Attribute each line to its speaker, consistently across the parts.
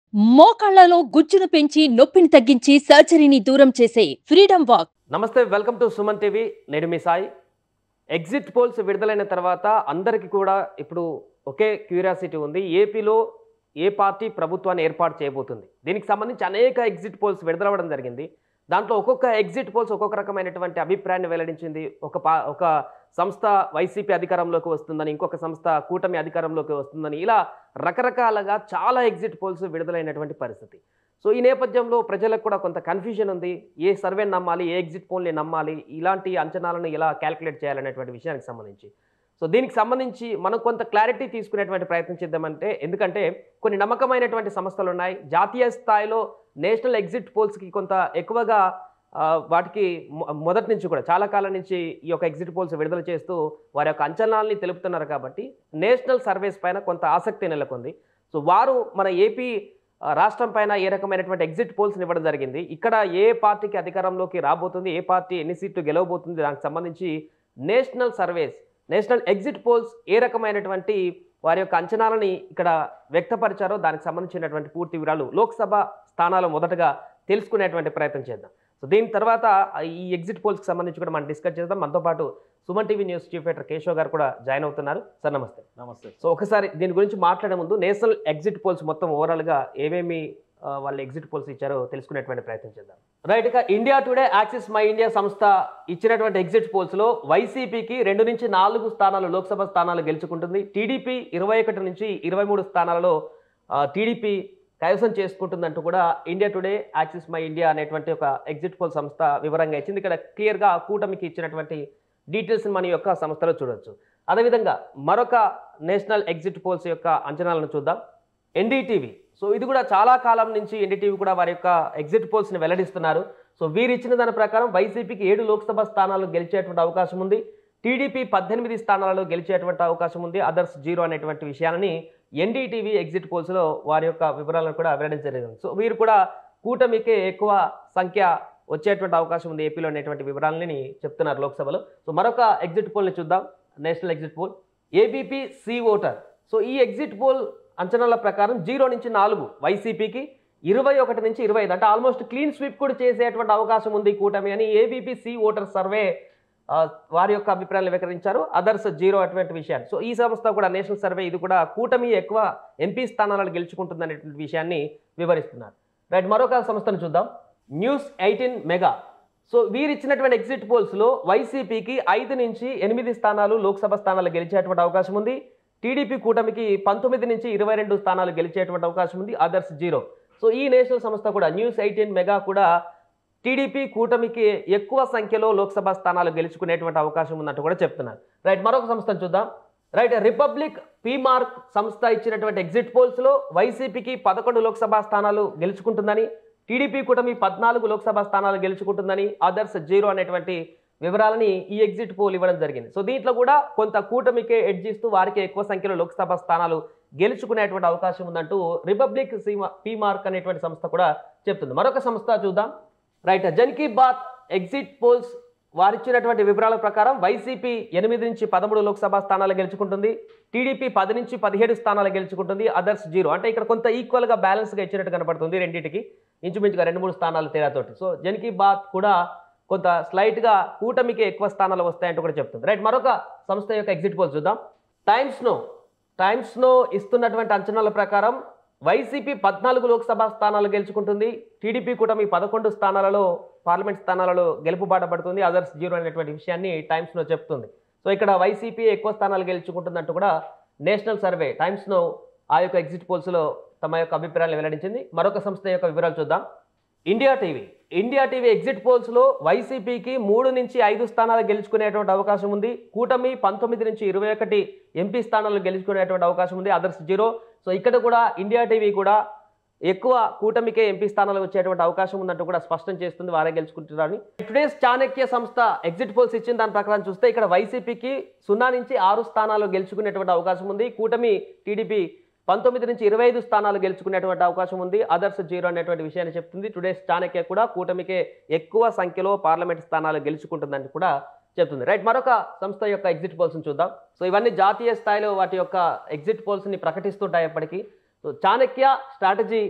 Speaker 1: మోకాళ్లలో గుజ్జును పెంచి నొప్పిని తగ్గించి సర్జరీని దూరం చేసే ఫ్రీడమ్ వాక్
Speaker 2: నమస్తే వెల్కమ్ టు సుమన్ టీవీ నేను మీ సాయి ఎగ్జిట్ పోల్స్ విడుదలైన తర్వాత అందరికీ కూడా ఇప్పుడు ఒకే క్యూరియాసిటీ ఉంది ఏపీలో ఏ పార్టీ ప్రభుత్వాన్ని ఏర్పాటు చేయబోతుంది దీనికి సంబంధించి అనేక ఎగ్జిట్ పోల్స్ విడుదలవ్వడం జరిగింది దాంట్లో ఒక్కొక్క ఎగ్జిట్ పోల్స్ ఒక్కొక్క రకమైనటువంటి అభిప్రాయాన్ని వెల్లడించింది ఒక పా ఒక సంస్థ వైసీపీ అధికారంలోకి వస్తుందని ఇంకొక సంస్థ కూటమి అధికారంలోకి వస్తుందని ఇలా రకరకాలుగా చాలా ఎగ్జిట్ పోల్స్ విడుదలైనటువంటి పరిస్థితి సో ఈ నేపథ్యంలో ప్రజలకు కూడా కొంత కన్ఫ్యూజన్ ఉంది ఏ సర్వేని నమ్మాలి ఏ ఎగ్జిట్ పోల్ని నమ్మాలి ఇలాంటి అంచనాలను ఎలా క్యాలిక్యులేట్ చేయాలనేటువంటి విషయానికి సంబంధించి సో దీనికి సంబంధించి మనం కొంత క్లారిటీ తీసుకునేటువంటి ప్రయత్నం చేద్దామంటే ఎందుకంటే కొన్ని నమ్మకమైనటువంటి సంస్థలు ఉన్నాయి జాతీయ స్థాయిలో నేషనల్ ఎగ్జిట్ పోల్స్కి కొంత ఎక్కువగా ఆ, వాటికి మొ- మొదటి నుంచి కూడా చాలా కాలం నుంచి ఈ యొక్క ఎగ్జిట్ పోల్స్ విడుదల చేస్తూ వారి యొక్క అంచనాలని తెలుపుతున్నారు కాబట్టి నేషనల్ సర్వేస్ పైన కొంత ఆసక్తి నెలకొంది సో వారు మన ఏపీ ఆ, రాష్ట్రం పైన ఏ రకమైనటువంటి ఎగ్జిట్ పోల్స్ని ఇవ్వడం జరిగింది ఇక్కడ ఏ పార్టీకి అధికారంలోకి రాబోతుంది ఏ పార్టీ ఎన్ని సీట్లు గెలవబోతుంది దానికి సంబంధించి national surveys national exit polls ఏ రకమైనటువంటి వారి యొక్క అంచనాలని ఇక్కడ వ్యక్తపరిచారో దానికి సంబంధించినటువంటి పూర్తి వివరాలు లోక్సభ స్థానాలు మొదటగా తెలుసుకునేటువంటి ప్రయత్నం చేద్దాం సో దీని తర్వాత ఈ ఎగ్జిట్ పోల్స్కి సంబంధించి కూడా మనం డిస్కస్ చేద్దాం మనతో పాటు Suman TV news chief editor Keshav గారు కూడా జాయిన్ అవుతున్నారు సార్ నమస్తే
Speaker 3: నమస్తే
Speaker 2: సో ఒకసారి దీని గురించి మాట్లాడే ముందు నేషనల్ ఎగ్జిట్ పోల్స్ మొత్తం ఓవరాల్గా ఏమేమి ఆ, వాళ్ళు ఎగ్జిట్ పోల్స్ ఇచ్చారో తెలుసుకునేటువంటి ప్రయత్నం చేద్దాం రైట్ ఇక India Today Axis My India సంస్థ ఇచ్చినటువంటి ఎగ్జిట్ పోల్స్లో వైసీపీకి రెండు నుంచి నాలుగు స్థానాలు లోక్సభ స్థానాలు గెలుచుకుంటుంది టీడీపీ ఇరవై ఒకటి నుంచి ఇరవై మూడు స్థానాలలో టీడీపీ కైవసం చేసుకుంటుందంటూ కూడా India Today Axis My India అనేటువంటి ఒక ఎగ్జిట్ పోల్ సంస్థ వివరంగా ఇచ్చింది ఇక్కడ క్లియర్గా కూటమికి ఇచ్చినటువంటి డీటెయిల్స్ మన యొక్క సంస్థలో చూడొచ్చు అదేవిధంగా మరొక నేషనల్ ఎగ్జిట్ పోల్స్ యొక్క అంచనాలను చూద్దాం ఎన్డీటీవీ సో ఇది కూడా చాలా కాలం నుంచి ఎన్డీటీవీ కూడా వారి యొక్క ఎగ్జిట్ పోల్స్ని వెల్లడిస్తున్నారు సో వీరు ఇచ్చిన దాని ప్రకారం వైసీపీకి ఏడు లోక్సభ స్థానాలు గెలిచేటువంటి అవకాశం ఉంది టీడీపీ పద్దెనిమిది స్థానాలలో గెలిచేటువంటి అవకాశం ఉంది అదర్స్ జీరో అనేటువంటి విషయాలని ఎన్డీటీవీ ఎగ్జిట్ పోల్స్లో వారి యొక్క వివరాలను కూడా వెల్లడించలేదు సో వీరు కూడా కూటమికే ఎక్కువ సంఖ్య వచ్చేటువంటి అవకాశం ఉంది ఏపీలో అనేటువంటి వివరాలని చెప్తున్నారు లోక్సభలో సో మరొక ఎగ్జిట్ పోల్ని చూద్దాం national exit poll ABP C voter so ఈ ఎగ్జిట్ పోల్ అంచనాల ప్రకారం జీరో నుంచి నాలుగు వైసీపీకి ఇరవై ఒకటి నుంచి ఇరవై ఐదు అంటే ఆల్మోస్ట్ క్లీన్ స్వీప్ కూడా చేసేటువంటి అవకాశం ఉంది ఈ కూటమి అని ఏబీపీ సి ఓటర్ సర్వే ఆ, వారి యొక్క అభిప్రాయాలు వివరించారు అదర్స్ జీరో అటువంటి విషయాన్ని సో ఈ సంస్థ కూడా నేషనల్ సర్వే ఇది కూడా కూటమి ఎక్కువ ఎంపీ స్థానాలను గెలుచుకుంటుంది అనేటువంటి విషయాన్ని వివరిస్తున్నారు రైట్ మరొక సంస్థను చూద్దాం న్యూస్ ఎయిటీన్ మెగా సో వీరు ఇచ్చినటువంటి ఎగ్జిట్ పోల్స్లో వైసీపీకి ఐదు నుంచి ఎనిమిది స్థానాలు లోక్సభ స్థానాలు గెలిచేటువంటి అవకాశం ఉంది టీడీపీ కూటమికి పంతొమ్మిది నుంచి ఇరవై రెండు స్థానాలు గెలిచేటువంటి అవకాశం ఉంది అదర్స్ జీరో సో ఈ నేషనల్ సంస్థ కూడా న్యూస్ ఎయిటీన్ మెగా కూడా టీడీపీ కూటమికి ఎక్కువ సంఖ్యలో లోక్సభ స్థానాలు గెలుచుకునేటువంటి అవకాశం ఉందంటూ కూడా చెప్తున్నారు రైట్ మరొక సంస్థను చూద్దాం రైట్ రిపబ్లిక్ మార్క్ సంస్థ ఇచ్చినటువంటి ఎగ్జిట్ పోల్స్లో వైసీపీకి పదకొండు లోక్సభ స్థానాలు గెలుచుకుంటుందని టీడీపీ కూటమి పద్నాలుగు లోక్సభ స్థానాలు గెలుచుకుంటుందని అదర్స్ జీరో అనేటువంటి వివరాలని ఈ ఎగ్జిట్ పోల్ ఇవ్వడం జరిగింది సో దీంట్లో కూడా కొంత కూటమికే ఎడ్జ్ ఇస్తూ వారికి ఎక్కువ సంఖ్యలో లోక్సభ స్థానాలు గెలుచుకునేటువంటి అవకాశం ఉందంటూ రిపబ్లిక్ పీ మార్క్ అనేటువంటి సంస్థ కూడా చెప్తుంది మరొక సంస్థ చూద్దాం right Jan Ki Baat exit polls వారిచ్చినటువంటి వివరాల ప్రకారం వైసీపీ ఎనిమిది నుంచి పదమూడు లోక్సభ స్థానాలు గెలుచుకుంటుంది టీడీపీ పది నుంచి పదిహేడు స్థానాలు గెలుచుకుంటుంది అదర్స్ జీరో అంటే ఇక్కడ కొంత ఈక్వల్గా బ్యాలెన్స్గా ఇచ్చినట్టు కనపడుతుంది రెండింటికి ఇంచుమించుగా రెండు మూడు స్థానాలు తేడాతోటి సో జన్ కీ బాత్ కూడా కొంత స్లైట్గా కూటమికి ఎక్కువ స్థానాలు వస్తాయంటూ కూడా చెప్తుంది రైట్ మరొక సంస్థ యొక్క ఎగ్జిట్ పోల్ చూద్దాం టైమ్స్ నో టైమ్స్ నో ఇస్తున్నటువంటి అంచనాల ప్రకారం వైసీపీ పద్నాలుగు లోక్సభ స్థానాలు గెలుచుకుంటుంది టీడీపీ కూటమి పదకొండు స్థానాలలో పార్లమెంట్ స్థానాలలో గెలుపుబాట పడుతుంది అదర్స్ జీరో అనేటువంటి విషయాన్ని టైమ్స్ నో చెప్తుంది సో ఇక్కడ వైసీపీ ఎక్కువ స్థానాలు గెలుచుకుంటుందంటూ కూడా నేషనల్ సర్వే టైమ్స్ నో ఆ యొక్క ఎగ్జిట్ పోల్స్లో తమ యొక్క అభిప్రాయాలు వెల్లడించింది మరొక సంస్థ యొక్క వివరాలు చూద్దాం India TV India TV exit పోల్స్లో వైసీపీకి మూడు నుంచి ఐదు స్థానాలు గెలుచుకునేటువంటి అవకాశం ఉంది కూటమి పంతొమ్మిది నుంచి ఇరవై ఒకటి ఎంపీ స్థానాలు గెలుచుకునేటువంటి అవకాశం ఉంది అదర్స్ జీరో సో ఇక్కడ కూడా ఇండియా టీవీ కూడా ఎక్కువ కూటమికే ఎంపీ స్థానాలు వచ్చేటువంటి అవకాశం ఉందంటూ కూడా స్పష్టం చేస్తుంది వారే గెలుచుకుంటున్నారని టుడేస్ చాణక్య సంస్థ ఎగ్జిట్ పోల్స్ ఇచ్చిన దాని ప్రకారం చూస్తే ఇక్కడ వైసీపీకి సున్నా నుంచి ఆరు స్థానాలు గెలుచుకునేటువంటి అవకాశం ఉంది కూటమి టీడీపీ పంతొమ్మిది నుంచి ఇరవై ఐదు స్థానాలు గెలుచుకునేటువంటి అవకాశం ఉంది అదర్స్ జీరో అనేటువంటి విషయాన్ని చెప్తుంది టుడేస్ చాణక్య కూడా కూటమికే ఎక్కువ సంఖ్యలో పార్లమెంట్ స్థానాలు గెలుచుకుంటుందని కూడా చెప్తుంది రైట్ మరొక సంస్థ యొక్క ఎగ్జిట్ పోల్స్ని చూద్దాం సో ఇవన్నీ జాతీయ స్థాయిలో వాటి యొక్క ఎగ్జిట్ పోల్స్ని ప్రకటిస్తుంటాయి ఎప్పటికీ సో చాణక్య స్ట్రాటజీ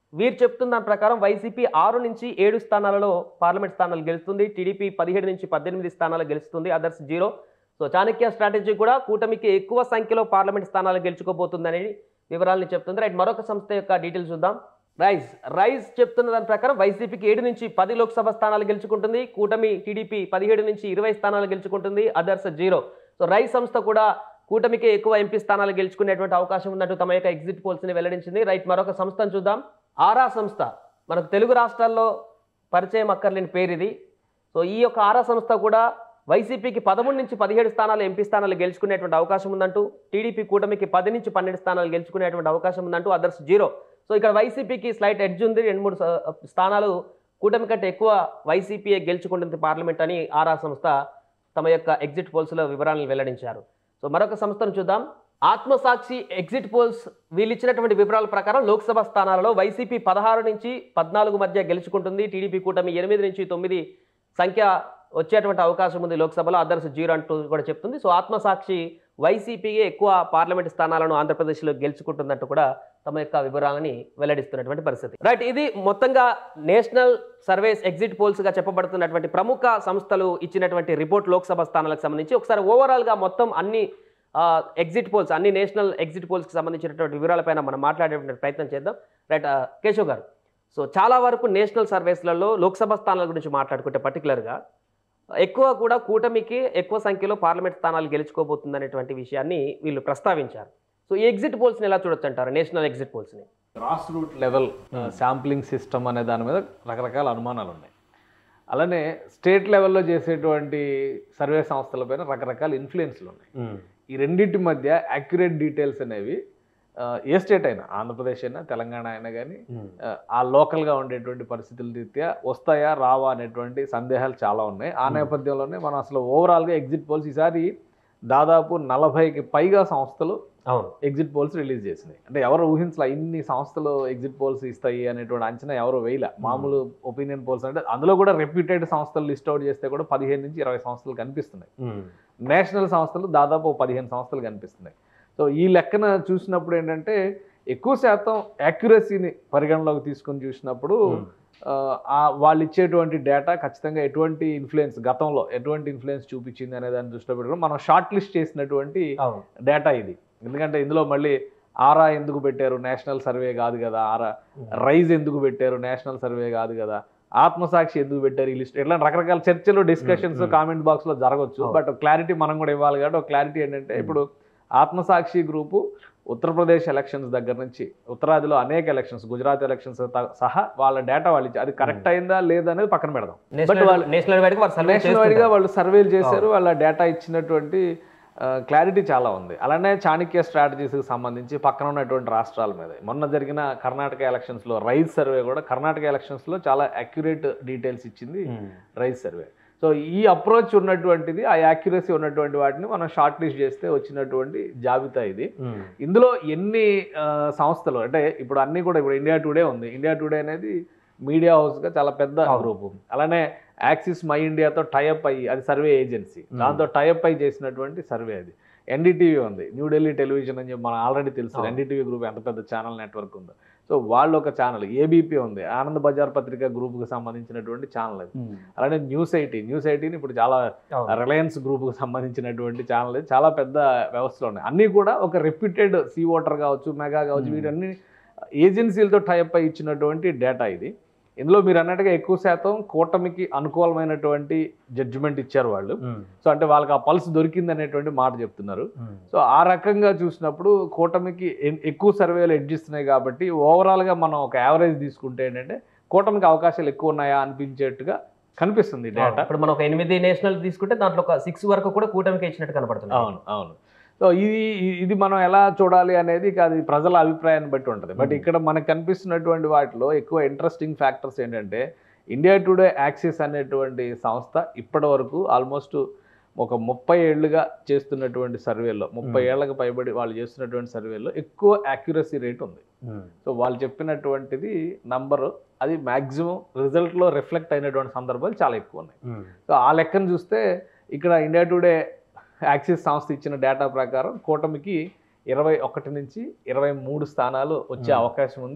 Speaker 2: వీరు చెప్తున్న దాని ప్రకారం వైసీపీ ఆరు నుంచి ఏడు స్థానాలలో పార్లమెంట్ స్థానాలు గెలుస్తుంది టీడీపీ పదిహేడు నుంచి పద్దెనిమిది స్థానాలు గెలుస్తుంది others zero so Chanakya strategy కూడా కూటమికి ఎక్కువ సంఖ్యలో పార్లమెంట్ స్థానాలు గెలుచుకోబోతుందని వివరాలను చెప్తుంది రైట్ మరొక సంస్థ యొక్క డీటెయిల్స్ చూద్దాం రైజ్ రైజ్ చెప్తున్న దాని ప్రకారం వైసీపీకి ఏడు నుంచి పది లోక్సభ స్థానాలు గెలుచుకుంటుంది కూటమి టీడీపీ పదిహేడు నుంచి ఇరవై స్థానాలు గెలుచుకుంటుంది అదర్స్ జీరో సో రైజ్ సంస్థ కూడా కూటమికి ఎక్కువ ఎంపీ స్థానాలు గెలుచుకునేటువంటి అవకాశం ఉన్నట్టు తమ యొక్క ఎగ్జిట్ పోల్స్ ని వెల్లడించింది రైట్ మరొక సంస్థను చూద్దాం ఆరా సంస్థ మనకు తెలుగు రాష్ట్రాల్లో పరిచయం అక్కర్లేని పేరు ఇది సో ఈ యొక్క ఆరా సంస్థ కూడా వైసీపీకి పదమూడు నుంచి పదిహేడు స్థానాలు ఎంపీ స్థానాలు గెలుచుకునేటువంటి అవకాశం ఉందంటూ టీడీపీ కూటమికి పది నుంచి పన్నెండు స్థానాలు గెలుచుకునేటువంటి అవకాశం ఉందంటూ అదర్స్ జీరో సో ఇక్కడ వైసీపీకి స్లైట్ ఎడ్జ్ ఉంది రెండు మూడు స- స్థానాలు కూటమి కంటే ఎక్కువ వైసీపీఏ గెలుచుకుంటుంది పార్లమెంట్ అని ఆరా సంస్థ తమ యొక్క ఎగ్జిట్ పోల్స్లో వివరాలను వెల్లడించారు సో మరొక సంస్థను చూద్దాం ఆత్మసాక్షి ఎగ్జిట్ పోల్స్ వీళ్ళు ఇచ్చినటువంటి వివరాల ప్రకారం లోక్సభ స్థానాలలో వైసీపీ పదహారు నుంచి పద్నాలుగు మధ్య గెలుచుకుంటుంది టీడీపీ కూటమి ఎనిమిది నుంచి తొమ్మిది సంఖ్య వచ్చేటువంటి అవకాశం ఉంది లోక్సభలో అదర్స్ జీరో అంటూ కూడా చెప్తుంది సో ఆత్మసాక్షి వైసీపీయే ఎక్కువ పార్లమెంట్ స్థానాలను ఆంధ్రప్రదేశ్లో గెలుచుకుంటుందంటూ కూడా తమ యొక్క వివరాలని వెల్లడిస్తున్నటువంటి పరిస్థితి రైట్ ఇది మొత్తంగా నేషనల్ సర్వేస్ ఎగ్జిట్ పోల్స్ గా చెప్పబడుతున్నటువంటి ప్రముఖ సంస్థలు ఇచ్చినటువంటి రిపోర్ట్ లోక్సభ స్థానాలకు సంబంధించి ఒకసారి ఓవరాల్ గా మొత్తం అన్ని ఎగ్జిట్ పోల్స్ అన్ని నేషనల్ ఎగ్జిట్ పోల్స్కి సంబంధించినటువంటి వివరాలపైన మనం మాట్లాడేటువంటి ప్రయత్నం చేద్దాం రైట్ కేశవ్ గారు సో చాలా వరకు నేషనల్ సర్వేస్లలో లోక్సభ స్థానాల గురించి మాట్లాడుకుంటే పర్టికులర్గా ఎక్కువ కూడా కూటమికి ఎక్కువ సంఖ్యలో పార్లమెంట్ స్థానాలు గెలుచుకోబోతుందనేటువంటి విషయాన్ని వీళ్ళు ప్రస్తావించారు సో ఈ ఎగ్జిట్ పోల్స్ని ఎలా చూడొచ్చు అంటారు నేషనల్ ఎగ్జిట్ పోల్స్ని
Speaker 3: grass root level sampling system అనే దాని మీద రకరకాల అనుమానాలు ఉన్నాయి అలానే స్టేట్ లెవెల్లో చేసేటువంటి సర్వే సంస్థలపైన రకరకాల ఇన్ఫ్లుయెన్స్లు ఉన్నాయి ఈ రెండింటి మధ్య యాక్యురేట్ డీటెయిల్స్ అనేవి ఆ, ఏ స్టేట్ అయినా ఆంధ్రప్రదేశ్ అయినా తెలంగాణ అయినా కానీ ఆ లోకల్గా ఉండేటువంటి పరిస్థితుల రీత్యా వస్తాయా రావా అనేటువంటి సందేహాలు చాలా ఉన్నాయి ఆ నేపథ్యంలోనే మనం అసలు ఓవరాల్గా ఎగ్జిట్ పోల్స్ ఈసారి దాదాపు నలభైకి పైగా సంస్థలు
Speaker 2: అవును
Speaker 3: ఎగ్జిట్ పోల్స్ రిలీజ్ చేసినాయి అంటే ఎవరు ఊహించలే ఇన్ని సంస్థలు ఎగ్జిట్ పోల్స్ ఇస్తాయి అనేటువంటి అంచనా ఎవరు వేయలే మామూలు ఒపీనియన్ పోల్స్ అంటే అందులో కూడా రెప్యూటెడ్ సంస్థలు లిస్ట్ అవుట్ చేస్తే కూడా పదిహేను నుంచి ఇరవై సంస్థలు కనిపిస్తున్నాయి నేషనల్ సంస్థలు దాదాపు ఓ పదిహేను సంస్థలు కనిపిస్తున్నాయి సో ఈ లెక్కన చూసినప్పుడు ఏంటంటే ఎక్కువ శాతం యాక్యురసీని పరిగణలోకి తీసుకొని చూసినప్పుడు ఆ, ఆ వాళ్ళు ఇచ్చేటువంటి డేటా ఖచ్చితంగా ఎటువంటి ఇన్ఫ్లుయెన్స్ గతంలో ఎటువంటి ఇన్ఫ్లుయెన్స్ చూపించింది అనే దాన్ని దృష్టిలో పెట్టుకుని మనం షార్ట్ లిస్ట్ చేసినటువంటి
Speaker 2: అవును
Speaker 3: డేటా ఇది ఎందుకంటే ఇందులో మళ్ళీ ఆరా ఎందుకు పెట్టారు నేషనల్ సర్వే కాదు కదా ఆరా రైజ్ ఎందుకు పెట్టారు నేషనల్ సర్వే కాదు కదా ఆత్మసాక్షి ఎందుకు పెట్టారు ఈ లిస్ట్ ఇట్లా రకరకాల చర్చలు డిస్కషన్స్
Speaker 2: Hmm.
Speaker 3: కామెంట్ బాక్స్ లో జరగవచ్చు
Speaker 2: అవును.
Speaker 3: బట్ క్లారిటీ మనం కూడా ఇవ్వాలి కాబట్టి ఒక క్లారిటీ ఏంటంటే
Speaker 2: Hmm.
Speaker 3: ఇప్పుడు ఆత్మసాక్షి గ్రూపు ఉత్తరప్రదేశ్ ఎలక్షన్స్ దగ్గర నుంచి ఉత్తరాదిలో అనేక ఎలక్షన్స్ గుజరాత్ ఎలక్షన్స్ సహా వాళ్ళ డేటా వాళ్ళు ఇచ్చారు అది కరెక్ట్ అయిందా లేదా అనేది పక్కన పెడదాం
Speaker 2: నేషనల్
Speaker 3: వాళ్ళు-
Speaker 2: నేషనల్ వైడ్గా వారు సర్వే
Speaker 3: నేషనల్ వైడ్గా
Speaker 2: చేస్తుంటారు.
Speaker 3: వాళ్ళు సర్వేలు చేశారు వాళ్ళ డేటా ఇచ్చినటువంటి క్లారిటీ చాలా ఉంది అలానే చాణక్య స్ట్రాటజీస్కి సంబంధించి పక్కన ఉన్నటువంటి రాష్ట్రాల మీద మొన్న జరిగిన కర్ణాటక ఎలక్షన్స్లో రైజ్ సర్వే కూడా కర్ణాటక ఎలక్షన్స్లో చాలా అక్యురేట్ డీటెయిల్స్ ఇచ్చింది
Speaker 2: ఉమ్.
Speaker 3: రైజ్ సర్వే సో ఈ అప్రోచ్ ఉన్నటువంటిది ఆ యాక్యురసీ ఉన్నటువంటి వాటిని మనం షార్ట్ లిస్ట్ చేస్తే వచ్చినటువంటి జాబితా ఇది
Speaker 2: ఉమ్.
Speaker 3: ఇందులో ఎన్ని ఆ, సంస్థలు అంటే ఇప్పుడు అన్ని కూడా ఇప్పుడు ఇండియా టుడే ఉంది ఇండియా టుడే అనేది మీడియా హౌస్గా చాలా పెద్ద
Speaker 2: అవును.
Speaker 3: గ్రూప్ అలానే యాక్సిస్ మై ఇండియాతో టైఅప్ అయ్యి అది సర్వే ఏజెన్సీ
Speaker 2: Hmm.
Speaker 3: దాంతో టైఅప్ అయ్యి చేసినటువంటి సర్వే అది ఎన్డీటీవీ ఉంది న్యూఢిల్లీ టెలివిజన్ అని చెప్పి మనం ఆల్రెడీ తెలుసు
Speaker 2: అవును.
Speaker 3: ఎన్డీటీవీ గ్రూప్ ఎంత పెద్ద ఛానల్ నెట్వర్క్ ఉందో సో వాళ్ళు ఒక ఛానల్ ఏబీపీ ఉంది ఆనంద్ బజార్ పత్రిక గ్రూప్కి సంబంధించినటువంటి ఛానల్ అది
Speaker 2: ఉమ్.
Speaker 3: అలానే న్యూస్ ఎయిటీ న్యూస్ ఎయిటీని ఇప్పుడు చాలా
Speaker 2: అవును.
Speaker 3: రిలయన్స్ గ్రూప్కి సంబంధించినటువంటి ఛానల్ ఇది. చాలా పెద్ద వ్యవస్థలు ఉన్నాయి అన్నీ కూడా ఒక రెప్యూటెడ్ సీ వాటర్ కావచ్చు మెగా కావచ్చు
Speaker 2: Hmm.
Speaker 3: వీటన్ని ఏజెన్సీలతో టైప్ అయి ఇచ్చినటువంటి డేటా ఇది ఇందులో మీరు అన్నట్టుగా ఎక్కువ శాతం కూటమికి అనుకూలమైనటువంటి జడ్జిమెంట్ ఇచ్చారు వాళ్ళు
Speaker 2: ఉమ్.
Speaker 3: సో అంటే వాళ్ళకి ఆ పల్స్ దొరికింది అనేటువంటి మాట చెప్తున్నారు
Speaker 2: ఉమ్.
Speaker 3: సో ఆ రకంగా చూసినప్పుడు కూటమికి ఎన్- ఎక్కువ సర్వేలు ఎడ్జిస్తున్నాయి కాబట్టి ఓవరాల్గా మనం ఒక యావరేజ్ తీసుకుంటే ఏంటంటే కూటమికి అవకాశాలు ఎక్కువ ఉన్నాయా అనిపించేట్టుగా కనిపిస్తుంది డేటా
Speaker 2: ఇప్పుడు మనం ఒక ఎనిమిది నేషనల్ తీసుకుంటే దాంట్లో ఒక సిక్స్ వరకు కూడా కూటమికి ఇచ్చినట్టు కనపడుతుంది
Speaker 3: అవును అవును సో ఇది ఇది మనం ఎలా చూడాలి అనేది ఇక అది ప్రజల అభిప్రాయాన్ని బట్టి ఉంటుంది బట్
Speaker 2: Hmm.
Speaker 3: ఇక్కడ మనకు కనిపిస్తున్నటువంటి వాటిలో ఎక్కువ ఇంట్రెస్టింగ్ ఫ్యాక్టర్స్ ఏంటంటే ఇండియా టుడే యాక్సిస్ అనేటువంటి సంస్థ ఇప్పటి వరకు ఆల్మోస్ట్ ఒక ముప్పై ఏళ్ళుగా చేస్తున్నటువంటి సర్వేలో ముప్పై
Speaker 2: Hmm.
Speaker 3: ఏళ్ళకి పైబడి వాళ్ళు చేస్తున్నటువంటి సర్వేలో ఎక్కువ యాక్యురసీ రేట్ ఉంది
Speaker 2: ఉమ్.
Speaker 3: సో వాళ్ళు చెప్పినటువంటిది నంబరు అది మ్యాక్సిమం రిజల్ట్లో రిఫ్లెక్ట్ అయినటువంటి సందర్భాలు చాలా ఎక్కువ ఉన్నాయి
Speaker 2: ఉమ్.
Speaker 3: సో ఆ లెక్కను చూస్తే ఇక్కడ ఇండియా టుడే యాక్సిస్ సంస్థ ఇచ్చిన డేటా ప్రకారం కూటమికి ఇరవై ఒకటి నుంచి ఇరవై మూడు స్థానాలు వచ్చే
Speaker 2: Hmm.
Speaker 3: అవకాశం ఉంది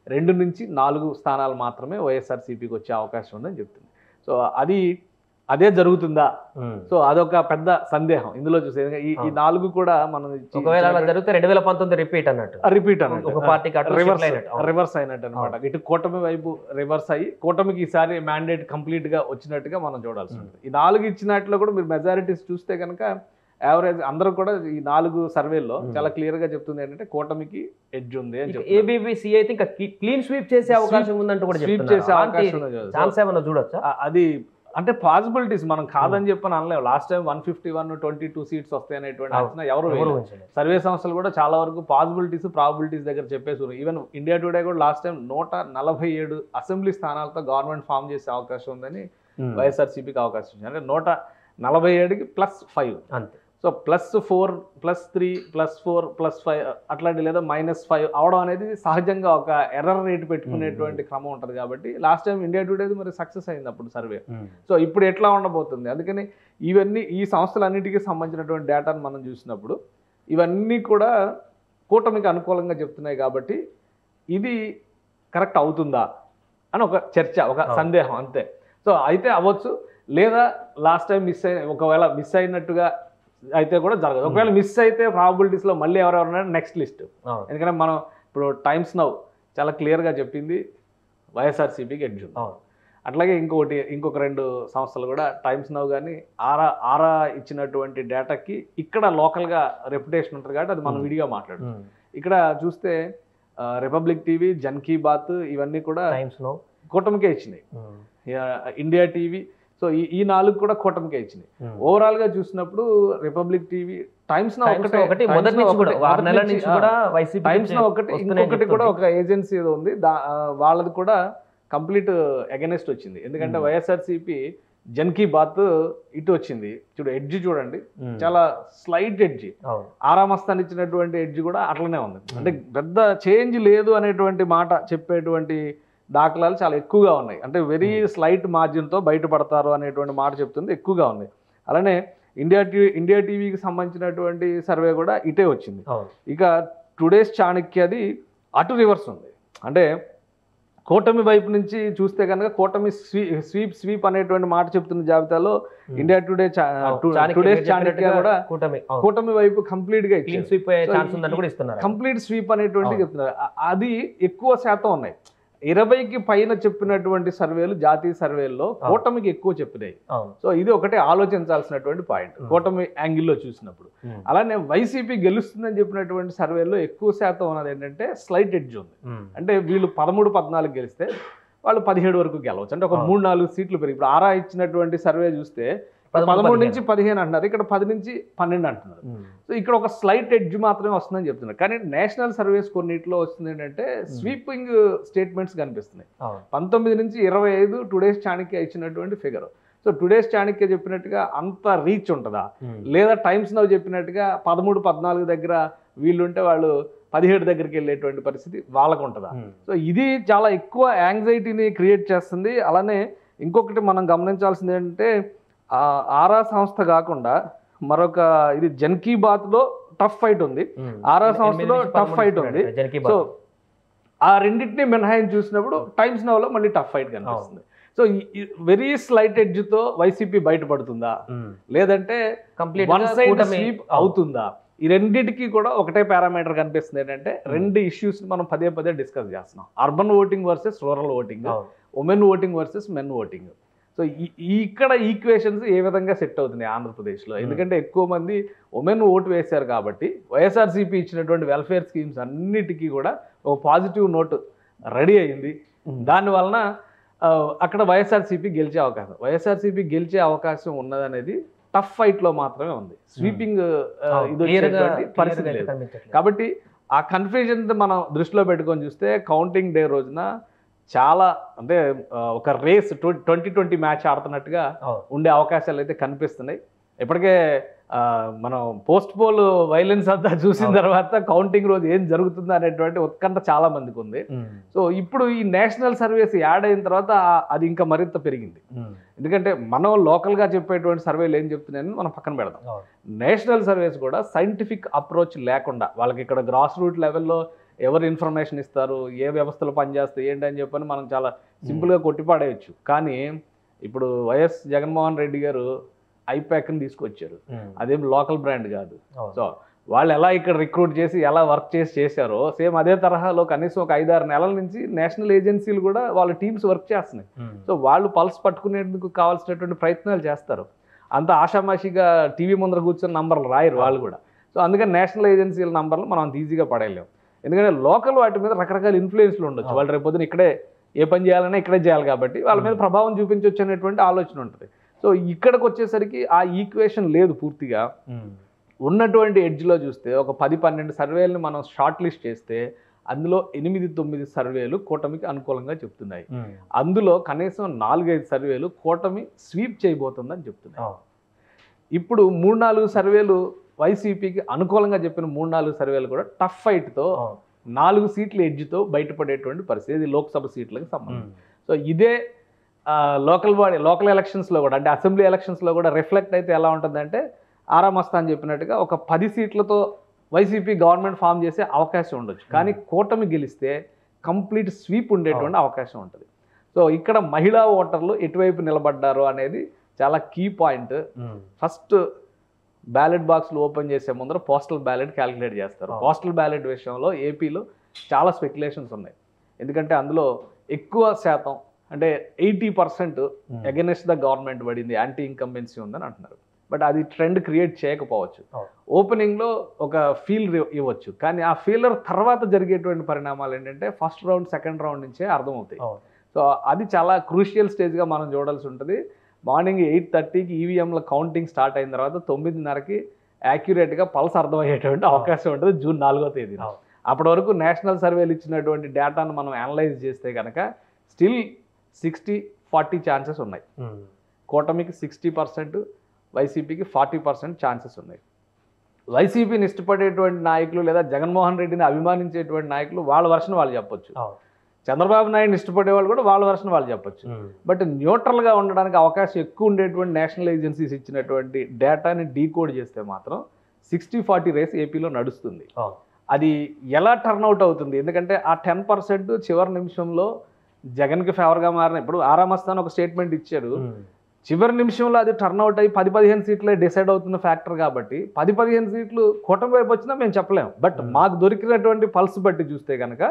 Speaker 3: రెండు నుంచి నాలుగు స్థానాలు మాత్రమే వైఎస్ఆర్సీపీకి వచ్చే అవకాశం ఉందని చెప్తుంది సో అది అదే జరుగుతుందా సో అదొక పెద్ద సందేహం ఇందులో చూసే ఎందుకంటే ఈ ఈ
Speaker 2: అవును.
Speaker 3: నాలుగు కూడా మనం
Speaker 2: ఒకవేళ అలా జరిగితే రెండు వేల పంతొమ్మిది రిపీట్ అన్నట్టు
Speaker 3: రిపీట్
Speaker 2: ఒక పార్టీకి అటు
Speaker 3: రివర్స్
Speaker 2: shift అయినట్టు. అవును.
Speaker 3: రివర్స్ అయినట్టు అనమాట ఇటు కూటమి వైపు రివర్స్ అయ్యి కూటమికి ఈసారి మ్యాండేట్ కంప్లీట్ గా వచ్చినట్టుగా మనం చూడాల్సి ఉంటుంది ఈ నాలుగు ఇచ్చినట్లో కూడా మీరు మెజారిటీస్ చూస్తే కనుక యావరేజ్ అందరూ కూడా ఈ నాలుగు సర్వేల్లో
Speaker 2: Hmm.
Speaker 3: చాలా క్లియర్ గా చెప్తుంది ఏంటంటే కూటమికి ఎడ్జ్ ఉంది అని చెప్తున్నారు.
Speaker 2: ఏబిబిసి అయితే ఇంకా క్లీన్ స్వీప్ చేసే అవకాశం ఉందంటూ కూడా
Speaker 3: Sweep
Speaker 2: చెప్తున్నారు.
Speaker 3: చేసే
Speaker 2: అలాంటి
Speaker 3: అవకాశం ఉంది.
Speaker 2: ఛాన్స్ ఏమన్నా చూడొచ్చా
Speaker 3: ఆ- అది అంటే పాసిబిలిటీస్ మనం కాదని చెప్పని అనలేము last time one fifty one twenty two seats వస్తాయి అనేటువంటి
Speaker 2: అవును.
Speaker 3: అంచనా ఎవరు
Speaker 2: ఎవరు
Speaker 3: వేయలేదు.
Speaker 2: ఉంచలేదు.
Speaker 3: సర్వే సంస్థలు కూడా చాలా వరకు పాసిబిలిటీస్ ప్రాబిలిటీస్ దగ్గర చెప్పేసి ఉన్నాయి ఈవెన్ ఇండియా టుడే కూడా లాస్ట్ టైం నూట నలభై ఏడు అసెంబ్లీ స్థానాలతో గవర్నమెంట్ ఫామ్ చేసే అవకాశం ఉందని
Speaker 2: ఉమ్.
Speaker 3: వైఎస్ఆర్సీపీకి అవకాశం ఉంది అంటే నూట నలభై ఏడుకి ప్లస్ ఫైవ్
Speaker 2: అంతే
Speaker 3: so plus four plus three plus four plus five అట్లాంటి లేదా మైనస్ ఫైవ్ అవడం అనేది సహజంగా ఒక ఎర్రర్ రేట్ పెట్టుకునేటువంటి క్రమం ఉంటుంది కాబట్టి లాస్ట్ టైం ఇండియా టుడేది మరి సక్సెస్ అయింది అప్పుడు సర్వే
Speaker 2: ఉమ్.
Speaker 3: సో ఇప్పుడు ఎట్లా ఉండబోతుంది అందుకని ఇవన్నీ ఈ సంస్థలన్నిటికీ సంబంధించినటువంటి డేటాను మనం చూసినప్పుడు ఇవన్నీ కూడా కూటమికి అనుకూలంగా చెప్తున్నాయి కాబట్టి ఇది కరెక్ట్ అవుతుందా అని ఒక చర్చ ఒక
Speaker 2: అవును.
Speaker 3: సందేహం అంతే సో అయితే అవ్వచ్చు లేదా లాస్ట్ టైం మిస్ అయిన ఒకవేళ మిస్ అయినట్టుగా అయితే కూడా జరగదు ఒకవేళ మిస్ అయితే ప్రాబిలిటీస్లో మళ్ళీ ఎవరెవరు నెక్స్ట్ లిస్ట్
Speaker 2: అవును.
Speaker 3: ఎందుకంటే మనం ఇప్పుడు టైమ్స్ నౌ చాలా క్లియర్గా చెప్పింది వైఎస్ఆర్సీపీకి ఎడ్జ్ ఉంది
Speaker 2: అవును.
Speaker 3: అట్లాగే ఇంకొకటి ఇంకొక రెండు సంస్థలు కూడా టైమ్స్ నవ్ కానీ ఆరా ఆరా ఇచ్చినటువంటి డేటాకి ఇక్కడ లోకల్గా రెప్యుటేషన్ ఉంటుంది కాబట్టి అది మనం
Speaker 2: Hmm.
Speaker 3: విడిగా మాట్లాడు
Speaker 2: ఉమ్.
Speaker 3: ఇక్కడ చూస్తే ఆ, రిపబ్లిక్ టీవీ జన్ కీ బాత్ ఇవన్నీ కూడా
Speaker 2: టైమ్స్ నో
Speaker 3: కూటమికే ఇచ్చినాయి
Speaker 2: ఉమ్.
Speaker 3: ఆ, ఇండియా టీవీ సో ఈ ఈ నాలుగు కూడా కూటమికే ఇచ్చినాయి
Speaker 2: ఉమ్.
Speaker 3: ఓవరాల్ గా చూసినప్పుడు Republic TV Times Now
Speaker 2: Times
Speaker 3: ఒకటే
Speaker 2: ఒకటి
Speaker 3: Times
Speaker 2: మొదటి
Speaker 3: Now
Speaker 2: నుంచి కూడా
Speaker 3: ఒకటే,
Speaker 2: ఆరు
Speaker 3: మొదటి
Speaker 2: నెలల
Speaker 3: నుంచి,
Speaker 2: నుంచి
Speaker 3: ఆ.
Speaker 2: కూడా వైసీపీ
Speaker 3: టైమ్స్ లో ఒకటి ఇంకొకటి కూడా ఒక ఏజెన్సీ ఏదో ఉంది దా ఆ, వాళ్ళది కూడా కంప్లీట్ అగెనెస్ట్ వచ్చింది ఎందుకంటే
Speaker 2: Hmm.
Speaker 3: వైఎస్ఆర్సీపీ జన్ కీ బాత్ ఇటు వచ్చింది చూడు ఎడ్జ్ చూడండి చాలా స్లైట్ ఎడ్జ్
Speaker 2: అవును
Speaker 3: ఆరామస్తాన్ ఇచ్చినటువంటి ఎడ్జ్ కూడా అట్లనే ఉంది అంటే పెద్ద చేంజ్ లేదు అనేటువంటి మాట చెప్పేటువంటి దాఖలాలు చాలా ఎక్కువగా ఉన్నాయి అంటే వెరీ స్లైట్ మార్జిన్తో బయటపడతారు అనేటువంటి మాట చెప్తుంది ఎక్కువగా ఉంది అలానే ఇండియా టీవీ ఇండియా టీవీకి సంబంధించినటువంటి సర్వే కూడా ఇటే వచ్చింది
Speaker 2: అవును
Speaker 3: ఇక టుడేస్ చాణక్యది అటు రివర్స్ ఉంది అంటే కూటమి వైపు నుంచి చూస్తే కనుక కూటమి స్వీ స్వీప్ స్వీప్ అనేటువంటి మాట చెప్తున్న జాబితాలో ఇండియా టుడే టుడేస్ చాణక్య కూడా
Speaker 2: కూటమి
Speaker 3: కూటమి వైపు కంప్లీట్ గా
Speaker 2: క్లీన్
Speaker 3: ఇచ్చారు
Speaker 2: స్వీప్ అయ్యే
Speaker 3: So,
Speaker 2: ఛాన్స్
Speaker 3: ఈ-
Speaker 2: ఉందని కూడా ఇస్తున్నారు
Speaker 3: కంప్లీట్ స్వీప్ అనేటువంటి
Speaker 2: అవును.
Speaker 3: చెప్తున్నారు అ- అది ఎక్కువ శాతం ఉన్నాయి ఇరవైకి పైన చెప్పినటువంటి సర్వేలు జాతీయ సర్వేల్లో కూటమికి ఎక్కువ చెప్పినాయి
Speaker 2: అవును
Speaker 3: సో ఇది ఒకటే ఆలోచించాల్సినటువంటి పాయింట్
Speaker 2: Hmm.
Speaker 3: కూటమి యాంగిల్లో చూసినప్పుడు
Speaker 2: ఉమ్.
Speaker 3: అలానే వైసీపీ గెలుస్తుందని చెప్పినటువంటి సర్వేలో ఎక్కువ శాతం ఉన్నది ఏంటంటే స్లైట్ ఎడ్జ్ ఉంది
Speaker 2: ఉమ్.
Speaker 3: అంటే వీళ్ళు పదమూడు పద్నాలుగు గెలిస్తే వాళ్ళు పదిహేడు వరకు గెలవచ్చు అంటే ఒక
Speaker 2: అవును.
Speaker 3: మూడు నాలుగు సీట్లు పెరిగి ఇప్పుడు ఆరా ఇచ్చినటువంటి సర్వే చూస్తే
Speaker 2: పదమూడు,
Speaker 3: పదమూడు
Speaker 2: పదిహేను.
Speaker 3: నుంచి పదిహేను అంటున్నారు ఇక్కడ పది నుంచి పన్నెండు అంటున్నారు
Speaker 2: ఉమ్.
Speaker 3: సో ఇక్కడ ఒక స్లైట్ ఎడ్జ్ మాత్రమే వస్తుందని చెప్తున్నారు కానీ నేషనల్ సర్వేస్ కొన్నిట్లో వస్తుంది ఏంటంటే స్వీపింగ్ స్టేట్మెంట్స్ కనిపిస్తున్నాయి
Speaker 2: అవును
Speaker 3: పంతొమ్మిది నుంచి ఇరవై ఐదు టుడేస్ చాణక్య ఇచ్చినటువంటి ఫిగర్ సో టుడేస్ చాణక్య చెప్పినట్టుగా అంత రీచ్ ఉంటుందా
Speaker 2: ఉమ్.
Speaker 3: లేదా టైమ్స్ నవ్ చెప్పినట్టుగా పదమూడు పద్నాలుగు దగ్గర వీళ్ళుంటే వాళ్ళు పదిహేడు దగ్గరికి వెళ్ళేటువంటి పరిస్థితి వాళ్ళకు ఉంటుందా
Speaker 2: ఉమ్.
Speaker 3: సో ఇది చాలా ఎక్కువ యాంగ్జైటీని క్రియేట్ చేస్తుంది అలానే ఇంకొకటి మనం గమనించాల్సింది ఏంటంటే ఆ ఆరా సంస్థ కాకుండా మరొక ఇది జన్ కీ బాత్లో టఫ్ ఫైట్ ఉంది
Speaker 2: ఉమ్.
Speaker 3: ఆరా
Speaker 2: ఎనిమిది
Speaker 3: సంస్థలో
Speaker 2: నుంచి
Speaker 3: tough
Speaker 2: పదమూడు
Speaker 3: fight
Speaker 2: ఇస్తున్నాడు
Speaker 3: ఉంది.
Speaker 2: జనకి
Speaker 3: సో
Speaker 2: బాబు.
Speaker 3: ఆ రెండింటిని మినహాయించి చూసినప్పుడు టైమ్స్ నవ్లో మళ్ళీ టఫ్ ఫైట్ కనిపిస్తుంది సో వెరీ స్లైట్ ఎడ్జ్తో వైసీపీ బయటపడుతుందా
Speaker 2: ఉమ్.
Speaker 3: లేదంటే
Speaker 2: Complete
Speaker 3: వన్
Speaker 2: గా
Speaker 3: సైడ్
Speaker 2: కూటమి-
Speaker 3: స్వీప్ అవుతుందా ఈ రెండింటికి కూడా ఒకటే పారామీటర్ కనిపిస్తుంది ఏంటంటే రెండు ఇష్యూస్ మనం పదే పదే డిస్కస్ చేస్తున్నాం urban voting versus rural voting
Speaker 2: అవును.
Speaker 3: Women voting versus men voting so ఇక్కడ ఈక్వేషన్స్ ఏ విధంగా సెట్ అవుతున్నాయి ఆంధ్రప్రదేశ్లో ఎందుకంటే ఎక్కువ మంది ఉమెన్ ఓటు వేశారు కాబట్టి వైఎస్ఆర్సీపీ ఇచ్చినటువంటి వెల్ఫేర్ స్కీమ్స్ అన్నిటికీ కూడా ఒక పాజిటివ్ నోట్ రెడీ అయింది
Speaker 2: ఉమ్.
Speaker 3: దాని వలన ఆ, అక్కడ వైఎస్ఆర్సీపీ గెలిచే అవకాశం వైఎస్ఆర్సీపీ గెలిచే అవకాశం ఉన్నదనేది టఫ్ ఫైట్ లో మాత్రమే ఉంది స్వీపింగ్
Speaker 2: అవును.
Speaker 3: ఇది
Speaker 2: Clear గా-
Speaker 3: వచ్చేటువంటి
Speaker 2: clear
Speaker 3: పరిస్థితి
Speaker 2: గా అయితే
Speaker 3: లేదు
Speaker 2: కనిపించట్లేదు.
Speaker 3: కాబట్టి ఆ కన్ఫ్యూజన్ మనం దృష్టిలో పెట్టుకొని చూస్తే కౌంటింగ్ డే రోజున చాలా అంటే ఆ, ఒక రేస్ ట్వంటీ ట్వంటీ మ్యాచ్ ఆడుతున్నట్టుగా
Speaker 2: అవును.
Speaker 3: ఉండే అవకాశాలు అయితే కనిపిస్తున్నాయి ఇప్పటికే ఆ, మనం పోస్ట్ పోల్ వైలెన్స్ అంతా చూసిన
Speaker 2: అవును.
Speaker 3: తర్వాత కౌంటింగ్ రోజు ఏం జరుగుతుంది అనేటువంటి ఉత్కంఠ చాలా మందికి ఉంది
Speaker 2: ఉమ్.
Speaker 3: సో ఇప్పుడు ఈ నేషనల్ సర్వీస్ యాడ్ అయిన తర్వాత ఆ- అది ఇంకా మరింత పెరిగింది
Speaker 2: ఉమ్.
Speaker 3: ఎందుకంటే మనం లోకల్గా చెప్పేటువంటి సర్వేలు ఏం చెప్తున్నాయని మనం పక్కన పెడదాం
Speaker 2: అవును.
Speaker 3: నేషనల్ సర్వేస్ కూడా సైంటిఫిక్ అప్రోచ్ లేకుండా వాళ్ళకి ఇక్కడ గ్రాస్ రూట్ లెవెల్లో ఎవరు ఇన్ఫర్మేషన్ ఇస్తారు ఏ వ్యవస్థలు పనిచేస్తాయి ఏంటి అని చెప్పని మనం చాలా సింపుల్గా కొట్టిపాడేయచ్చు కానీ ఇప్పుడు వైఎస్ జగన్మోహన్ రెడ్డి గారు ఐప్యాక్ని తీసుకొచ్చారు అదేం లోకల్ బ్రాండ్ కాదు సో వాళ్ళు ఎలా ఇక్కడ రిక్రూట్ చేసి ఎలా వర్క్ చేసి చేశారో సేమ్ అదే తరహాలో కనీసం ఒక ఐదారు నెలల నుంచి నేషనల్ ఏజెన్సీలు కూడా వాళ్ళ టీమ్స్ వర్క్ చేస్తున్నాయి సో వాళ్ళు పల్స్ పట్టుకునేందుకు కావాల్సినటువంటి ప్రయత్నాలు చేస్తారు అంత ఆషామాషిగా టీవీ ముందర కూర్చొని నంబర్లు రాయరు వాళ్ళు కూడా సో అందుకని నేషనల్ ఏజెన్సీల నంబర్లు మనం అంత ఈజీగా పడేయలేం ఎందుకంటే లోకల్ వాటి మీద రకరకాల ఇన్ఫ్లుయెన్స్లు ఉండొచ్చు వాళ్ళు రేపు పొద్దున ఇక్కడే ఏ పని చేయాలన్నా ఇక్కడే చేయాలి కాబట్టి వాళ్ళ మీద ప్రభావం చూపించవచ్చు అనేటువంటి ఆలోచన ఉంటుంది సో ఇక్కడికి వచ్చేసరికి ఆ ఈక్వేషన్ లేదు పూర్తిగా ఉన్నటువంటి ఎడ్జ్లో చూస్తే ఒక పది పన్నెండు సర్వేలను మనం షార్ట్ లిస్ట్ చేస్తే అందులో ఎనిమిది తొమ్మిది సర్వేలు కూటమికి అనుకూలంగా చెప్తున్నాయి అందులో కనీసం నాలుగైదు సర్వేలు కూటమి స్వీప్ చేయబోతుందని చెప్తున్నాయి ఇప్పుడు మూడు నాలుగు సర్వేలు వైసీపీకి అనుకూలంగా చెప్పిన మూడు నాలుగు సర్వేలు కూడా టఫ్ ఫైట్తో నాలుగు సీట్ల ఎడ్జ్తో బయటపడేటువంటి పరిస్థితి ఇది లోక్సభ సీట్లకు సంబంధించి సో ఇదే లోకల్ బాడీ లోకల్ ఎలక్షన్స్లో కూడా అంటే అసెంబ్లీ ఎలక్షన్స్లో కూడా రిఫ్లెక్ట్ అయితే ఎలా ఉంటుందంటే ఆరామస్తా అని చెప్పినట్టుగా ఒక పది సీట్లతో వైసీపీ గవర్నమెంట్ ఫామ్ చేసే అవకాశం ఉండొచ్చు కానీ కూటమి గెలిస్తే కంప్లీట్ స్వీప్ ఉండేటువంటి అవకాశం ఉంటుంది సో ఇక్కడ మహిళా ఓటర్లు ఎటువైపు నిలబడ్డారు అనేది చాలా కీ పాయింట్ ఫస్ట్ బ్యాలెట్ బాక్స్లు ఓపెన్ చేసే ముందర పోస్టల్ బ్యాలెట్ క్యాలిక్యులేట్ చేస్తారు
Speaker 2: Oh.
Speaker 3: పోస్టల్ బ్యాలెట్ విషయంలో ఏపీలో చాలా స్పెక్యులేషన్స్ ఉన్నాయి ఎందుకంటే అందులో ఎక్కువ శాతం అంటే eighty percent against the government పడింది యాంటీ ఇన్కంబెన్సీ ఉందని అంటున్నారు బట్ అది ట్రెండ్ క్రియేట్ చేయకపోవచ్చు
Speaker 2: Oh.
Speaker 3: ఓపెనింగ్లో ఒక ఫీల్ ఇవ్వచ్చు కానీ ఆ ఫీలర్ తర్వాత జరిగేటువంటి పరిణామాలు ఏంటంటే ఫస్ట్ రౌండ్ సెకండ్ రౌండ్ నుంచే అర్థమవుతాయి సో అది చాలా క్రూషియల్ స్టేజ్గా మనం చూడాల్సి ఉంటుంది మార్నింగ్ ఎయిట్ థర్టీకి ఈవీఎంల కౌంటింగ్ స్టార్ట్ అయిన తర్వాత తొమ్మిదిన్నరకి యాక్యురేట్గా పల్స్ అర్థమయ్యేటువంటి అవకాశం ఉంటుంది జూన్ నాలుగో తేదీ
Speaker 2: అవును.
Speaker 3: అప్పటి వరకు నేషనల్ సర్వేలు ఇచ్చినటువంటి డేటాను మనం అనలైజ్ చేస్తే కనుక స్టిల్ సిక్స్టీ ఫార్టీ ఛాన్సెస్ ఉన్నాయి కూటమికి సిక్స్టీ పర్సెంట్ వైసీపీకి ఫార్టీ పర్సెంట్ ఛాన్సెస్ ఉన్నాయి వైసీపీని ఇష్టపడేటువంటి నాయకులు లేదా జగన్మోహన్ రెడ్డిని అభిమానించేటువంటి నాయకులు వాళ్ళ వర్షన్ వాళ్ళు చెప్పొచ్చు చంద్రబాబు నాయుడుని ఇష్టపడే వాళ్ళు కూడా వాళ్ళ వర్షన్ వాళ్ళు చెప్పొచ్చు బట్ న్యూట్రల్గా ఉండడానికి అవకాశం ఎక్కువ ఉండేటువంటి నేషనల్ ఏజెన్సీస్ ఇచ్చినటువంటి డేటాని డీకోడ్ చేస్తే మాత్రం సిక్స్టీ ఫార్టీ రేస్ ఏపీలో నడుస్తుంది అది ఎలా టర్న్అవుట్ అవుతుంది ఎందుకంటే ఆ టెన్ పర్సెంట్ చివరి నిమిషంలో జగన్కి ఫేవర్గా మారిన ఇప్పుడు ఆరామస్థాన్ ఒక స్టేట్మెంట్ ఇచ్చాడు చివరి నిమిషంలో అది టర్న్అవుట్ అయ్యి పది పదిహేను సీట్లే డిసైడ్ అవుతున్న ఫ్యాక్టర్ కాబట్టి పది పదిహేను సీట్లు కూటమి వైపు వచ్చినా మేము చెప్పలేము బట్
Speaker 2: Hmm.
Speaker 3: మాకు దొరికినటువంటి పల్స్ బట్టి చూస్తే కనుక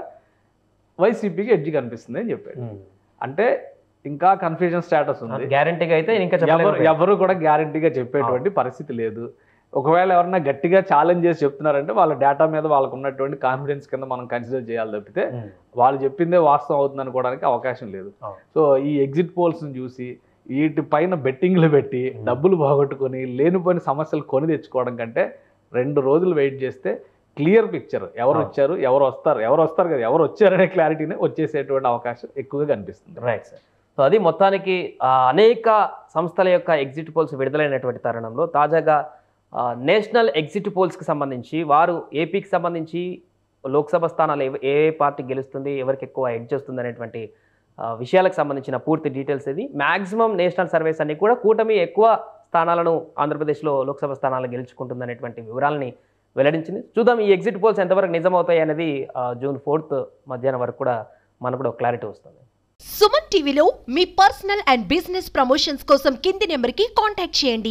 Speaker 3: వైసీపీకి ఎడ్జి కనిపిస్తుంది అని చెప్పాడు అంటే ఇంకా కన్ఫ్యూజన్ స్టేటస్ ఉంది
Speaker 2: గ్యారంటీగా అయితే ఇంకా
Speaker 3: ఎవరు
Speaker 2: చెప్పలేరు
Speaker 3: ఎవరు కూడా గ్యారంటీగా చెప్పేటువంటి పరిస్థితి లేదు ఒకవేళ ఎవరన్నా గట్టిగా ఛాలెంజ్ చేసి చెప్తున్నారంటే వాళ్ళ డేటా మీద వాళ్ళకు ఉన్నటువంటి కాన్ఫిడెన్స్ కింద మనం కన్సిడర్ చేయాలి తప్పితే వాళ్ళు చెప్పిందే వాస్తవం అవుతుంది అనుకోవడానికి అవకాశం లేదు
Speaker 2: అవును.
Speaker 3: సో ఈ ఎగ్జిట్ పోల్స్ని చూసి వీటి పైన బెట్టింగ్లు పెట్టి
Speaker 2: Hmm.
Speaker 3: డబ్బులు పోగొట్టుకొని లేనిపోయిన సమస్యలు కొని తెచ్చుకోవడం కంటే రెండు రోజులు వెయిట్ చేస్తే క్లియర్ పిక్చర్ ఎవరు
Speaker 2: అవును.
Speaker 3: వచ్చారు ఎవరు వస్తారు ఎవరు వస్తారు కదా ఎవరు వచ్చారనే క్లారిటీనే వచ్చేసేటువంటి అవకాశం ఎక్కువగా కనిపిస్తుంది
Speaker 2: రైట్ సార్ సో అది మొత్తానికి ఆ, అనేక సంస్థల యొక్క ఎగ్జిట్ పోల్స్ విడుదలైనటువంటి తరుణంలో తాజాగా ఆ, నేషనల్ ఎగ్జిట్ పోల్స్కి సంబంధించి వారు ఏపీకి సంబంధించి లోక్సభ స్థానాలు ఎవ- ఏ పార్టీ గెలుస్తుంది ఎవరికి ఎక్కువ ఎడ్జ్ వస్తుంది అనేటువంటి ఆ, విషయాలకు సంబంధించిన పూర్తి డీటెయిల్స్ ఇది మ్యాక్సిమం నేషనల్ సర్వేస్ అన్ని కూడా కూటమి ఎక్కువ స్థానాలను ఆంధ్రప్రదేశ్లో లోక్సభ స్థానాలు గెలుచుకుంటుందనేటువంటి వివరాలని వెల్లడించింది చూద్దాం ఈ ఎగ్జిట్ పోల్స్ ఎంతవరకు నిజమవుతాయి అనేది ఆ, జూన్ ఫోర్త్ మధ్యాహ్నం వరకు కూడా మనకు కూడా క్లారిటీ వస్తుంది
Speaker 4: సుమన్ టీవీలో మీ పర్సనల్ అండ్ బిజినెస్ ప్రమోషన్స్ కోసం కింది నెంబర్కి కాంటాక్ట్ చేయండి